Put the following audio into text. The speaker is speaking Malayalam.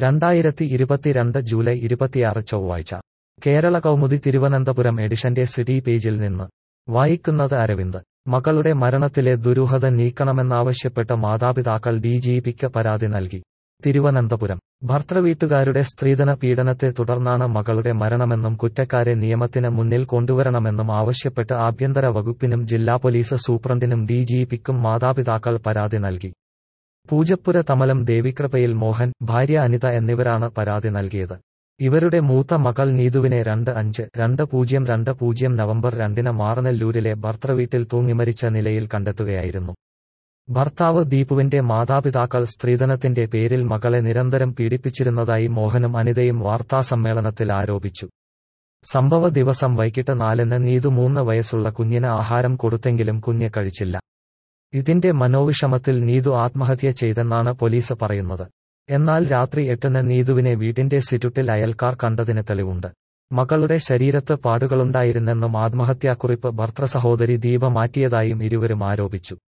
രണ്ടായിരത്തി ഇരുപത്തിരണ്ട് ജൂലൈ ഇരുപത്തിയാറ് ചൊവ്വാഴ്ച കേരള കൗമുദി തിരുവനന്തപുരം എഡിഷന്റെ സിറ്റി പേജിൽ നിന്ന് വായിക്കുന്നത് അരവിന്ദ് മകളുടെ മരണത്തിലെ ദുരൂഹത നീക്കണമെന്നാവശ്യപ്പെട്ട് മാതാപിതാക്കൾ ഡിജിപിക്ക് പരാതി നൽകി തിരുവനന്തപുരം ഭർത്തൃവീട്ടുകാരുടെ സ്ത്രീധന പീഡനത്തെ തുടർന്നാണ് മകളുടെ മരണമെന്നും കുറ്റക്കാരെ നിയമത്തിന് മുന്നിൽ കൊണ്ടുവരണമെന്നും ആവശ്യപ്പെട്ട് ആഭ്യന്തര വകുപ്പിനും ജില്ലാ പോലീസ് സൂപ്രണ്ടിനും ഡിജിപിക്കും മാതാപിതാക്കൾ പരാതി നൽകി പൂജപ്പുര തമലം ദേവികൃപയിൽ മോഹൻ ഭാര്യ അനിത എന്നിവരാണ് പരാതി നൽകിയത് ഇവരുടെ മൂത്ത മകൾ നീതുവിനെ രണ്ട് അഞ്ച് രണ്ട് പൂജ്യം രണ്ട് പൂജ്യം നവംബർ രണ്ടിന് മാറനെല്ലൂരിലെ ഭർത്തൃവീട്ടിൽ തൂങ്ങിമരിച്ച നിലയിൽ കണ്ടെത്തുകയായിരുന്നു ഭർത്താവ് ദീപുവിന്റെ മാതാപിതാക്കൾ സ്ത്രീധനത്തിന്റെ പേരിൽ മകളെ നിരന്തരം പീഡിപ്പിച്ചിരുന്നതായി മോഹനും അനിതയും വാർത്താസമ്മേളനത്തിൽ ആരോപിച്ചു സംഭവ ദിവസം വൈകിട്ട് നാലിന് നീതു മൂന്ന് വയസ്സുള്ള കുഞ്ഞിന് ആഹാരം കൊടുത്തെങ്കിലും കുഞ്ഞ് കഴിച്ചില്ല ഇതിന്റെ മനോവിഷമത്തിൽ നീതു ആത്മഹത്യ ചെയ്തെന്നാണ് പോലീസ് പറയുന്നത് എന്നാൽ രാത്രി എട്ടിന് നീതുവിനെ വീടിന്റെ സിറ്റുട്ടിൽ അയൽക്കാർ കണ്ടതിന് തെളിവുണ്ട് മകളുടെ ശരീരത്ത് പാടുകളുണ്ടായിരുന്നെന്നും ആത്മഹത്യാക്കുറിപ്പ് ഭർത്തൃസഹോദരി ദീപ മാറ്റിയതായും ഇരുവരും ആരോപിച്ചു